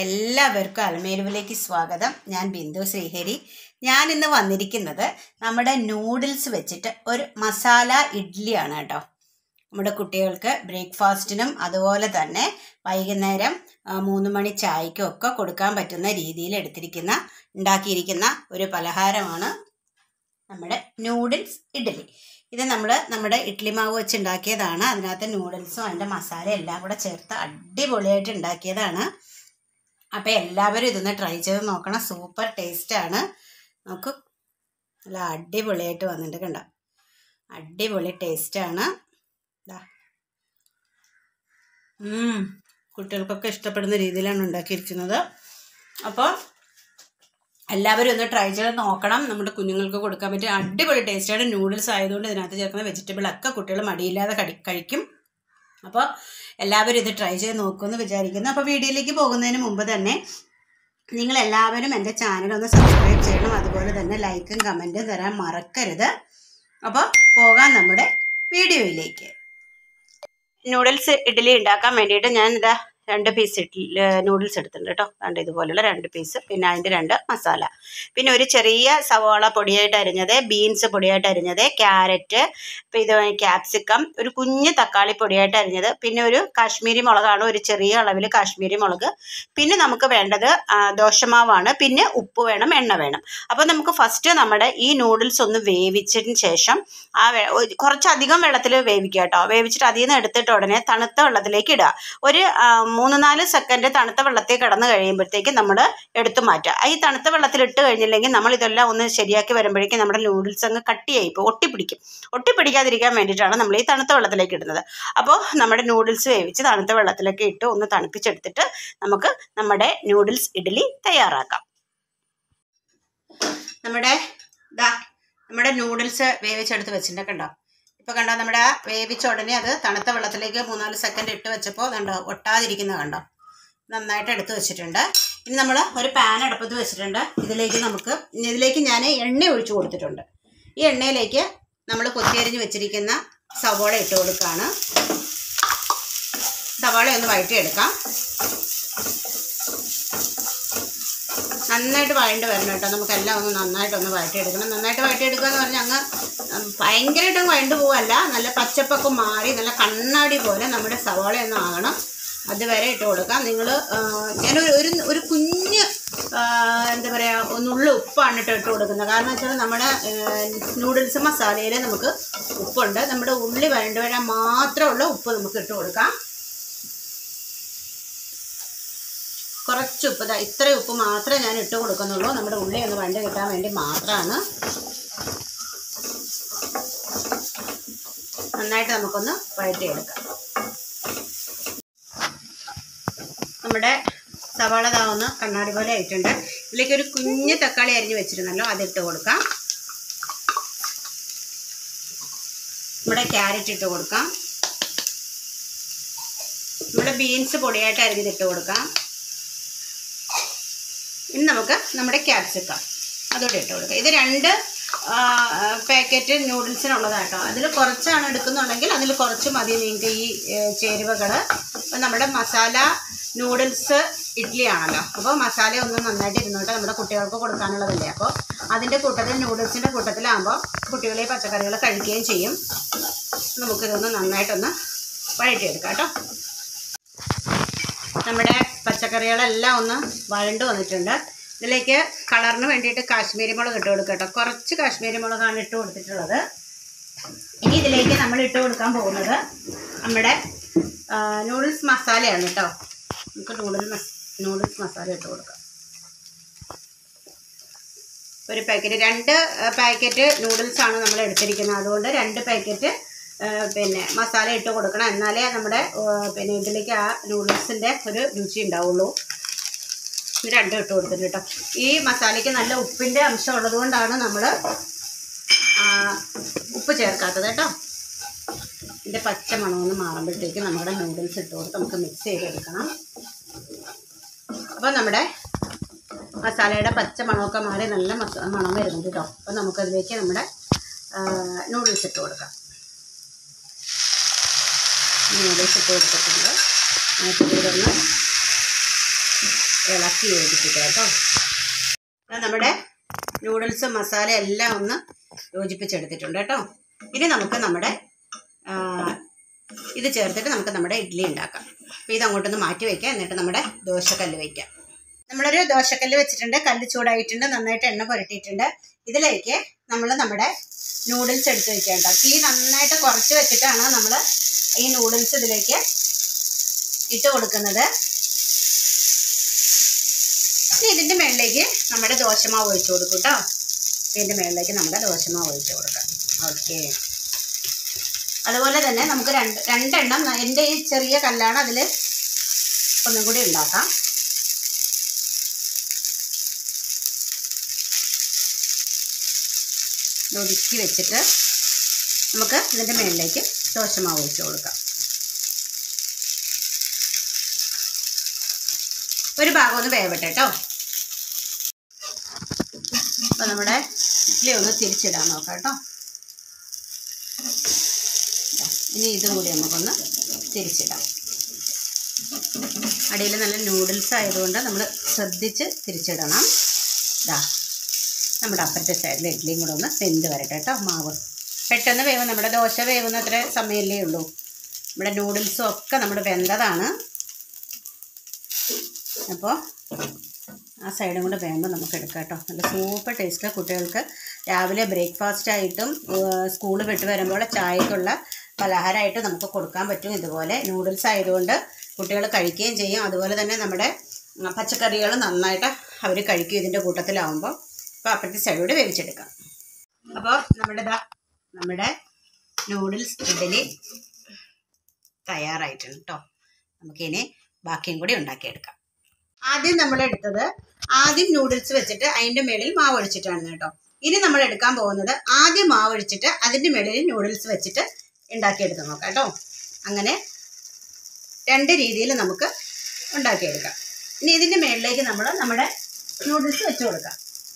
എല്ലാവർക്കും അലമേലുവിലേക്ക് സ്വാഗതം ഞാൻ ബിന്ദു ശ്രീഹരി ഞാൻ ഇന്ന് വന്നിരിക്കുന്നത് നമ്മുടെ നൂഡിൽസ് വെച്ചിട്ട് ഒരു മസാല ഇഡ്ഡലിയാണ് കേട്ടോ നമ്മുടെ കുട്ടികൾക്ക് ബ്രേക്ക്ഫാസ്റ്റിനും അതുപോലെ തന്നെ വൈകുന്നേരം ആ, മൂന്ന് മണി ചായക്കും ഒക്കെ കൊടുക്കാൻ പറ്റുന്ന രീതിയിൽ എടുത്തിരിക്കുന്ന ഉണ്ടാക്കിയിരിക്കുന്ന ഒരു പലഹാരമാണ് നമ്മുടെ നൂഡിൽസ് ഇഡ്ഡലി ഇത് നമ്മൾ നമ്മുടെ ഇഡ്ഡലി മാവ് വെച്ച് ഉണ്ടാക്കിയതാണ് അതിനകത്ത് നൂഡിൽസും അതിൻ്റെ മസാല എല്ലാം കൂടെ ചേർത്ത് അടിപൊളിയായിട്ട് ഉണ്ടാക്കിയതാണ് അപ്പോൾ എല്ലാവരും ഇതൊന്ന് ട്രൈ ചെയ്ത് നോക്കണം സൂപ്പർ ടേസ്റ്റാണ് നമുക്ക് നല്ല അടിപൊളിയായിട്ട് വന്നിട്ട് കണ്ട അടിപൊളി ടേസ്റ്റാണ് ദാ. ഉം, കുട്ടികൾക്കൊക്കെ ഇഷ്ടപ്പെടുന്ന രീതിയിലാണ് ഉണ്ടാക്കിയിരിക്കുന്നത് അപ്പോൾ എല്ലാവരും ഒന്ന് ട്രൈ ചെയ്ത് നോക്കണം നമ്മുടെ കുഞ്ഞുങ്ങൾക്ക് കൊടുക്കാൻ പറ്റിയ അടിപൊളി ടേസ്റ്റാണ് നൂഡിൽസ് ആയതുകൊണ്ട് ഇതിനകത്ത് ചേർക്കുന്ന വെജിറ്റബിൾ ഒക്കെ കുട്ടികൾ മടിയില്ലാതെ കടി കഴിക്കും അപ്പോൾ എല്ലാവരും ഇത് ട്രൈ ചെയ്ത് നോക്കുമെന്ന് വിചാരിക്കുന്നു അപ്പോൾ വീഡിയോയിലേക്ക് പോകുന്നതിന് മുമ്പ് തന്നെ നിങ്ങൾ എല്ലാവരും എൻ്റെ ചാനൽ ഒന്ന് സബ്സ്ക്രൈബ് ചെയ്യണം അതുപോലെ തന്നെ ലൈക്കും കമൻറ്റും തരാൻ മറക്കരുത് അപ്പോൾ പോകാം നമ്മുടെ വീഡിയോയിലേക്ക് നൂഡിൽസ് ഇഡ്ഡലി ഉണ്ടാക്കാൻ വേണ്ടിയിട്ട് ഞാൻ ഇതാ രണ്ട് പീസ് ഇഡ്ഡലി നൂഡിൽസ് എടുത്തിട്ടുണ്ട് കേട്ടോ രണ്ട് ഇതുപോലുള്ള രണ്ട് പീസ് പിന്നെ അതിൻ്റെ രണ്ട് മസാല പിന്നെ ഒരു ചെറിയ സവാള പൊടിയായിട്ട് അരിഞ്ഞത് ബീൻസ് പൊടിയായിട്ട് അരിഞ്ഞത് ക്യാരറ്റ് പിന്നെ ഇത് ക്യാപ്സിക്കം ഒരു കുഞ്ഞ് തക്കാളി പൊടിയായിട്ട് അരിഞ്ഞത് പിന്നെ ഒരു കാശ്മീരി മുളകാണ് ഒരു ചെറിയ അളവിൽ കാശ്മീരി മുളക് പിന്നെ നമുക്ക് വേണ്ടത് ആ, ദോശമാവാണ് പിന്നെ ഉപ്പ് വേണം എണ്ണ വേണം അപ്പോൾ നമുക്ക് ഫസ്റ്റ് നമ്മുടെ ഈ നൂഡിൽസ് ഒന്ന് വേവിച്ചതിന് ശേഷം ആ വെ- ഒരു- കുറച്ചധികം വെള്ളത്തിൽ വേവിക്കുക കേട്ടോ വേവിച്ചിട്ട് അതിൽ നിന്ന് എടുത്തിട്ട് ഉടനെ തണുത്ത വെള്ളത്തിലേക്ക് ഇടുക ഒരു ആ, മൂന്ന് നാല് സെക്കൻഡ് തണുത്ത വെള്ളത്തിൽ കിടന്ന് കഴിയുമ്പോഴത്തേക്ക് നമ്മൾ എടുത്തു മാറ്റുക ആ ഈ തണുത്ത വെള്ളത്തിൽ ഇട്ട് കഴിഞ്ഞില്ലെങ്കിൽ നമ്മൾ ഇതെല്ലാം ഒന്ന് ശരിയാക്കി വരുമ്പോഴേക്കും നമ്മുടെ നൂഡിൽസ് അങ്ങ് കട്ടിയായി ഇപ്പോൾ ഒട്ടിപ്പിടിക്കും ഒട്ടിപ്പിടിക്കാതിരിക്കാൻ വേണ്ടിയിട്ടാണ് നമ്മൾ ഈ തണുത്ത വെള്ളത്തിലേക്ക് ഇടുന്നത് അപ്പോൾ നമ്മുടെ നൂഡിൽസ് വേവിച്ച് തണുത്ത വെള്ളത്തിലേക്ക് ഇട്ട് ഒന്ന് തണുപ്പിച്ചെടുത്തിട്ട് നമുക്ക് നമ്മുടെ നൂഡിൽസ് ഇഡ്ഡലി തയ്യാറാക്കാം നമ്മുടെ ദാ നമ്മുടെ നൂഡിൽസ് വേവിച്ചെടുത്ത് വെച്ചിട്ടുണ്ട് കണ്ടോ ഇപ്പോൾ കണ്ടോ നമ്മുടെ ആ വേവിച്ച ഉടനെ അത് തണുത്ത വെള്ളത്തിലേക്ക് മൂന്നാല് സെക്കൻഡ് ഇട്ട് വെച്ചപ്പോൾ കണ്ടോ ഒട്ടാതിരിക്കുന്നത് കണ്ടോ നന്നായിട്ട് എടുത്ത് വെച്ചിട്ടുണ്ട് ഇനി നമ്മൾ ഒരു പാൻ അടുപ്പത്ത് വെച്ചിട്ടുണ്ട് ഇതിലേക്ക് നമുക്ക് ഇതിലേക്ക് ഞാൻ എണ്ണ ഒഴിച്ചു കൊടുത്തിട്ടുണ്ട് ഈ എണ്ണയിലേക്ക് നമ്മൾ കൊത്തിയരിഞ്ഞ് വെച്ചിരിക്കുന്ന സവോള ഇട്ട് കൊടുക്കുകയാണ് സവാള ഒന്ന് വഴറ്റിയെടുക്കാം നന്നായിട്ട് വഴണ്ട് വരണം കേട്ടോ നമുക്കെല്ലാം ഒന്ന് നന്നായിട്ടൊന്ന് വഴറ്റിയെടുക്കണം നന്നായിട്ട് വഴറ്റിയെടുക്കുക എന്ന് പറഞ്ഞാൽ അങ്ങ് ഉം, ഭയങ്കരമായിട്ടും വഴണ്ട് പോവല്ല നല്ല പച്ചപ്പൊക്കെ മാറി നല്ല കണ്ണാടി പോലെ നമ്മുടെ സവാള ഒന്ന് ആകണം അതുവരെ ഇട്ട് കൊടുക്കാം നിങ്ങൾ ഞാനൊരു ഒരു ഒരു കുഞ്ഞ് ആ, എന്താ പറയുക ഒന്നുള്ള ഉപ്പാണ് ഇട്ട് ഇട്ട് കൊടുക്കുന്നത് കാരണം വെച്ചാൽ നമ്മുടെ നൂഡിൽസ് മസാലയിൽ നമുക്ക് ഉപ്പുണ്ട് നമ്മുടെ ഉള്ളി വഴണ്ട് വരാൻ മാത്രമുള്ള ഉപ്പ് നമുക്ക് ഇട്ട് കൊടുക്കാം കുറച്ച് ഉപ്പ് ദാ ഇത്രയും ഉപ്പ് മാത്രമേ ഞാൻ ഇട്ട് കൊടുക്കുന്നുള്ളൂ നമ്മുടെ ഉള്ളി ഒന്ന് വണ്ട് കിട്ടാൻ വേണ്ടി മാത്രമാണ് നന്നായിട്ട് നമുക്കൊന്ന് വഴറ്റിയെടുക്കാം നമ്മുടെ സവാള താവുന്ന കണ്ണാടി പോലെ ആയിട്ടുണ്ട് ഇതിലേക്ക് ഒരു കുഞ്ഞ് തക്കാളി അരിഞ്ഞ് വെച്ചിരുന്നല്ലോ അതിട്ട് കൊടുക്കാം നമ്മുടെ ക്യാരറ്റ് ഇട്ട് കൊടുക്കാം നമ്മുടെ ബീൻസ് പൊടിയായിട്ട് അരിഞ്ഞിട്ട് കൊടുക്കാം ഇനി നമുക്ക് നമ്മുടെ ക്യാപ്സിക്കം അതുകൂടെ ഇട്ട് കൊടുക്കുക ഇത് രണ്ട് പാക്കറ്റ് നൂഡിൽസിനുള്ളതാട്ടോ അതിൽ കുറച്ചാണ് എടുക്കുന്നുണ്ടെങ്കിൽ അതിൽ കുറച്ച് മതി നിങ്ങൾക്ക് ഈ ചേരുവകൾ അപ്പോൾ നമ്മുടെ മസാല നൂഡിൽസ് ഇഡ്ഡലി ആണല്ലോ അപ്പോൾ മസാല ഒന്ന് നന്നായിട്ട് ഇരുന്നോട്ടെ നമ്മുടെ കുട്ടികൾക്ക് കൊടുക്കാനുള്ളതല്ലേ അപ്പോൾ അതിൻ്റെ കൂട്ടത്തിൽ നൂഡിൽസിൻ്റെ കൂട്ടത്തിലാകുമ്പോൾ കുട്ടികൾ ഈ പച്ചക്കറികൾ കഴിക്കുകയും ചെയ്യും നമുക്കിതൊന്ന് നന്നായിട്ടൊന്ന് വഴറ്റിയെടുക്കാം കേട്ടോ നമ്മുടെ പച്ചക്കറികളെല്ലാം ഒന്ന് വഴണ്ട് വന്നിട്ടുണ്ട് ഇതിലേക്ക് കളറിന് വേണ്ടിയിട്ട് കാശ്മീരി മുളക് ഇട്ട് കൊടുക്കുക കേട്ടോ കുറച്ച് കാശ്മീരി മുളകാണ് ഇട്ട് കൊടുത്തിട്ടുള്ളത് ഇനി ഇതിലേക്ക് നമ്മൾ ഇട്ട് കൊടുക്കാൻ പോകുന്നത് നമ്മുടെ ആ, നൂഡിൽസ് മസാലയാണ് കേട്ടോ നമുക്ക് നൂഡിൽ മസ് നൂഡിൽസ് മസാല ഇട്ട് കൊടുക്കാം ഒരു പാക്കറ്റ് രണ്ട് പാക്കറ്റ് നൂഡിൽസ് ആണ് നമ്മൾ എടുത്തിരിക്കുന്നത് അതുകൊണ്ട് രണ്ട് പാക്കറ്റ് പിന്നെ മസാല ഇട്ട് കൊടുക്കണം എന്നാലേ നമ്മുടെ ആ, പിന്നെ ഇതിലേക്ക് ആ നൂഡിൽസിൻ്റെ ഒരു രുചി ഉണ്ടാവുള്ളൂ ഇത് രണ്ടും ഇട്ട് കൊടുത്തിട്ടുണ്ട് കേട്ടോ ഈ മസാലയ്ക്ക് നല്ല ഉപ്പിൻ്റെ അംശം ഉള്ളത് കൊണ്ടാണ് നമ്മൾ ഉപ്പ് ചേർക്കാത്തത് കേട്ടോ ഇതിൻ്റെ പച്ച മണമൊന്ന് മാറുമ്പോഴത്തേക്ക് നമ്മുടെ നൂഡിൽസ് ഇട്ട് കൊടുത്ത് നമുക്ക് മിക്സ് ചെയ്തെടുക്കണം അപ്പോൾ നമ്മുടെ മസാലയുടെ പച്ച മണമൊക്കെ മാറി നല്ല മസ മണം വരുന്നുണ്ട് കേട്ടോ അപ്പോൾ നമുക്കതിലേക്ക് നമ്മുടെ നൂഡിൽസ് ഇട്ട് കൊടുക്കാം നൂഡിൽസ് ഇട്ട് കൊടുത്തിട്ടുണ്ട് എന്നിട്ട് ഇതൊന്ന് ഇളക്കി യോജിപ്പിക്കാം കേട്ടോ അത് നമ്മുടെ നൂഡിൽസ് മസാല എല്ലാം ഒന്ന് യോജിപ്പിച്ചെടുത്തിട്ടുണ്ട് കേട്ടോ ഇനി നമുക്ക് നമ്മുടെ ആ, ഇത് ചേർത്തിട്ട് നമുക്ക് നമ്മുടെ ഇഡ്ഡലി ഉണ്ടാക്കാം അപ്പോൾ ഇത് അങ്ങോട്ടൊന്ന് മാറ്റി വയ്ക്കാം എന്നിട്ട് നമ്മുടെ ദോശക്കല്ല് വയ്ക്കാം നമ്മളൊരു ദോശക്കല്ല് വെച്ചിട്ടുണ്ട് കല്ല് ചൂടായിട്ടുണ്ട് നന്നായിട്ട് എണ്ണ പുരട്ടിയിട്ടുണ്ട് ഇതിലേക്ക് നമ്മൾ നമ്മുടെ നൂഡിൽസ് എടുത്ത് വെക്കാം കേട്ടോ തീ നന്നായിട്ട് കുറച്ച് വെച്ചിട്ടാണ് നമ്മൾ ഈ നൂഡിൽസ് ഇതിലേക്ക് ഇട്ട് കൊടുക്കുന്നത് ഇനി ഇതിൻ്റെ മുകളിലേക്ക് നമ്മുടെ ദോശമാവ് ഒഴിച്ചു കൊടുക്കും കേട്ടോ ഇതിൻ്റെ മുകളിലേക്ക് നമ്മുടെ ദോശമാവ് ഒഴിച്ചു കൊടുക്കാം ഓക്കെ അതുപോലെ തന്നെ നമുക്ക് രണ്ട് രണ്ടെണ്ണം ന- എൻ്റെ ഈ ചെറിയ കല്ലാണ് അതിൽ ഒന്നും കൂടി ഉണ്ടാക്കാം ഇത് ഒതുക്കി വെച്ചിട്ട് നമുക്ക് ഇതിൻ്റെ മുകളിലേക്ക് ദോശമാവ് ഒഴിച്ച് കൊടുക്കാം ഒരു ഭാഗം ഒന്ന് വേവട്ടെ കേട്ടോ അപ്പോൾ നമ്മുടെ ഇഡ്ഡലി ഒന്ന് തിരിച്ചിടാൻ നോക്കാം കേട്ടോ ദാ, ഇനി ഇതും കൂടി നമുക്കൊന്ന് തിരിച്ചിടാം അടിയിൽ നല്ല നൂഡിൽസ് ആയതുകൊണ്ട് നമ്മൾ ശ്രദ്ധിച്ച് തിരിച്ചിടണം ഇതാ നമ്മുടെ അപ്പുറത്തെ സൈഡിൽ ഇഡ്ഡലിയും കൂടെ ഒന്ന് വെന്ത് വരട്ടെ കേട്ടോ മാവ് പെട്ടെന്ന് വേവും നമ്മുടെ ദോശ വേവുന്ന അത്ര സമയമല്ലേ ഉള്ളൂ നമ്മുടെ നൂഡിൽസും ഒക്കെ നമ്മുടെ വെന്തതാണ് അപ്പോൾ ആ സൈഡും കൂടെ വേകുമ്പോൾ നമുക്ക് എടുക്കാം കേട്ടോ നല്ല സൂപ്പർ ടേസ്റ്റ് കുട്ടികൾക്ക് രാവിലെ ബ്രേക്ക്ഫാസ്റ്റ് ആയിട്ടും സ്കൂൾ വിട്ട് വരുമ്പോൾ ചായക്കുള്ള പലഹാരമായിട്ട് നമുക്ക് കൊടുക്കാൻ പറ്റും ഇതുപോലെ നൂഡിൽസ് ആയതുകൊണ്ട് കുട്ടികൾ കഴിക്കുകയും ചെയ്യും അതുപോലെ തന്നെ നമ്മുടെ ഉം, പച്ചക്കറികൾ നന്നായിട്ട് അവർ കഴിക്കും ഇതിൻ്റെ കൂട്ടത്തിലാവുമ്പോൾ അപ്പോൾ അപ്പുറത്തെ സൈഡോട് വേവിച്ചെടുക്കാം അപ്പോൾ നമ്മുടെ ദാ നമ്മുടെ നൂഡിൽസ് ഇഡ്ഡലി തയ്യാറായിട്ടുണ്ട് കേട്ടോ നമുക്കിനി ബാക്കിയും കൂടി ഉണ്ടാക്കിയെടുക്കാം ആദ്യം നമ്മൾ എടുത്തത് ആദ്യം നൂഡിൽസ് വെച്ചിട്ട് അതിൻ്റെ മേളിൽ മാവ് ഒഴിച്ചിട്ടാണ് കേട്ടോ ഇനി നമ്മൾ എടുക്കാൻ പോകുന്നത് ആദ്യം മാവ് ഒഴിച്ചിട്ട് അതിൻ്റെ മേളിൽ നൂഡിൽസ് വെച്ചിട്ട് ഉണ്ടാക്കിയെടുത്ത് നോക്കാം കേട്ടോ അങ്ങനെ രണ്ട് രീതിയിൽ നമുക്ക് ഉണ്ടാക്കിയെടുക്കാം ഇനി ഇതിൻ്റെ മേളിലേക്ക് നമ്മൾ നമ്മുടെ നൂഡിൽസ് വെച്ച് കൊടുക്കാം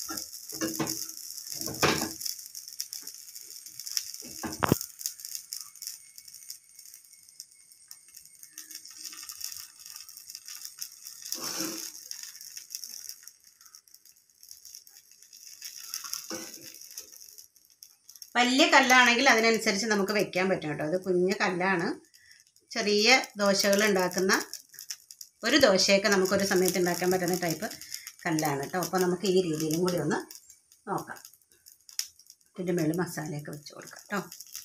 വലിയ കല്ലാണെങ്കിൽ അതിനനുസരിച്ച് നമുക്ക് വെക്കാൻ പറ്റും കേട്ടോ അത് കുഞ്ഞു കല്ലാണ് ചെറിയ ദോശകൾ ഉണ്ടാക്കുന്ന ഒരു ദോശയൊക്കെ നമുക്കൊരു സമയത്ത് ഉണ്ടാക്കാൻ പറ്റുന്ന ടൈപ്പ് കല്ലാണ് കേട്ടോ അപ്പോൾ നമുക്ക് ഈ രീതിയിലും കൂടി ഒന്ന് നോക്കാം ഇതിൻ്റെ മേളിൽ മസാലയൊക്കെ വെച്ച് കൊടുക്കാം കേട്ടോ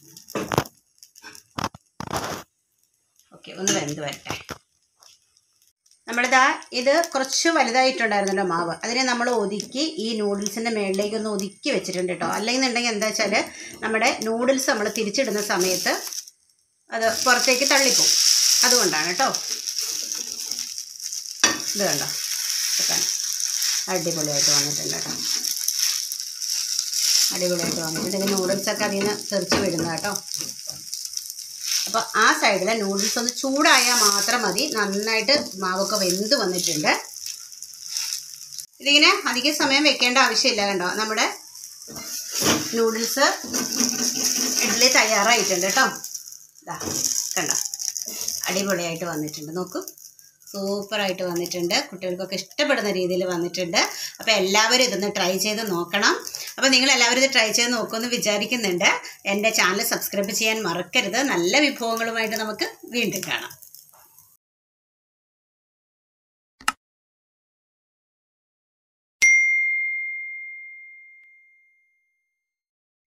ഓക്കെ ഒന്ന് വെന്ത് വരട്ടെ നമ്മളിതാ ഇത് കുറച്ച് വലുതായിട്ടുണ്ടായിരുന്നല്ലോ മാവ് അതിനെ നമ്മൾ ഒതുക്കി ഈ നൂഡിൽസിൻ്റെ മേളിലേക്ക് ഒന്ന് ഒതുക്കി വെച്ചിട്ടുണ്ട് കേട്ടോ അല്ലെന്നുണ്ടെങ്കിൽ എന്താ വെച്ചാൽ നമ്മുടെ നൂഡിൽസ് നമ്മൾ തിരിച്ചിടുന്ന സമയത്ത് അത് പുറത്തേക്ക് തള്ളിപ്പോവും അതുകൊണ്ടാണ് കേട്ടോ ഇത് കണ്ടോ ഇതൊക്കെ അടിപൊളിയായിട്ട് വന്നിട്ടുണ്ട് കേട്ടോ അടിപൊളിയായിട്ട് വന്നിട്ടുണ്ട് ഇത് നൂഡിൽസൊക്കെ അതിൽ നിന്ന് തെറിച്ച് വിടുന്ന കേട്ടോ അപ്പോൾ ആ സൈഡിലെ നൂഡിൽസ് ഒന്ന് ചൂടായാൽ മാത്രം മതി നന്നായിട്ട് മാവൊക്കെ വെന്ത് വന്നിട്ടുണ്ട് ഇതിങ്ങനെ അധിക സമയം വെക്കേണ്ട ആവശ്യമില്ല കണ്ടോ നമ്മുടെ നൂഡിൽസ് ഇഡ്ഡലി തയ്യാറായിട്ടുണ്ട് കേട്ടോ ഇതാ കണ്ടോ അടിപൊളിയായിട്ട് വന്നിട്ടുണ്ട് നോക്കൂ സൂപ്പറായിട്ട് വന്നിട്ടുണ്ട് കുട്ടികൾക്കൊക്കെ ഇഷ്ടപ്പെടുന്ന രീതിയിൽ വന്നിട്ടുണ്ട് അപ്പോൾ എല്ലാവരും ഇതൊന്ന് ട്രൈ ചെയ്ത് നോക്കണം അപ്പോൾ നിങ്ങൾ എല്ലാവരും ഇത് ട്രൈ ചെയ്ത് നോക്കുമെന്ന് വിചാരിക്കുന്നുണ്ട് എൻ്റെ ചാനൽ സബ്സ്ക്രൈബ് ചെയ്യാൻ മറക്കരുത് നല്ല വിഭവങ്ങളുമായിട്ട് നമുക്ക് വീണ്ടും കാണാം